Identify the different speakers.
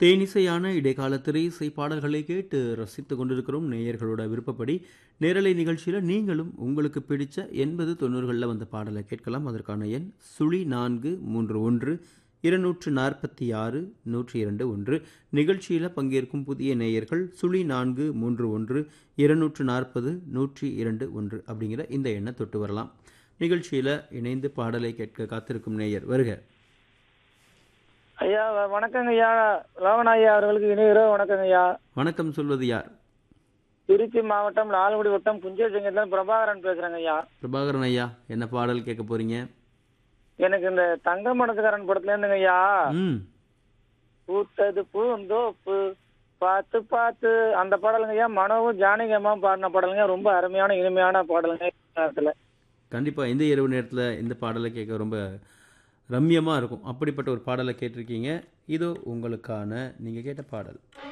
Speaker 1: தேனிசையான இடைக்கால திரை இசை பாடல்களை கேட்டு ரசித்துக் கொண்டிருக்கிறோம் நேயர்களோட விருப்பப்படி நேரலை நிகழ்ச்சியில் நீங்களும் உங்களுக்கு பிடிச்ச எண்பது தொண்ணூறுகளில் வந்த பாடலை கேட்கலாம் அதற்கான எண் சுழி நான்கு மூன்று ஒன்று இருநூற்று நாற்பத்தி ஆறு நூற்றி இரண்டு ஒன்று நிகழ்ச்சியில் பங்கேற்கும் புதிய நேயர்கள் சுழி நான்கு மூன்று ஒன்று இருநூற்று நாற்பது நூற்றி இரண்டு ஒன்று அப்படிங்கிற இந்த எண்ணை தொட்டு வரலாம் நிகழ்ச்சியில் இணைந்து பாடலை கேட்க காத்திருக்கும் நேயர் வருக
Speaker 2: ஐயா வ- வணக்கங்க ஐயா லவன் ஐயா அவர்களுக்கு இணைய இரவு வணக்கங்க ஐயா
Speaker 1: வணக்கம் சொல்வது யார்
Speaker 2: திருச்சி மாவட்டம் லால்குடி வட்டம் புஞ்சசிங்கத்தில் பிரபாகரன் பேசுறேங்க ஐயா
Speaker 1: பிரபாகரன் ஐயா என்ன பாடல் கேட்க போறீங்க
Speaker 2: எனக்கு இந்த தங்க மனசுக்காரன் படத்துல இருந்துங்க ஐயா
Speaker 1: ம்
Speaker 2: பூத்தது பூந்தோப்பு பார்த்து பார்த்து அந்த பாடலுங்க ஐயா மனோவும் ஜானகி அம்மா பாடின பாடலுங்க ரொம்ப அருமையான இனிமையான பாடலுங்க இந்த நேரத்துல
Speaker 1: கண்டிப்பாக இந்த இரவு நேரத்தில் இந்த பாடலை கேட்க ரொம்ப ரம்யமாக இருக்கும் அப்படிப்பட்ட ஒரு பாடலை கேட்டிருக்கீங்க இதோ உங்களுக்கான நீங்கள் கேட்ட பாடல்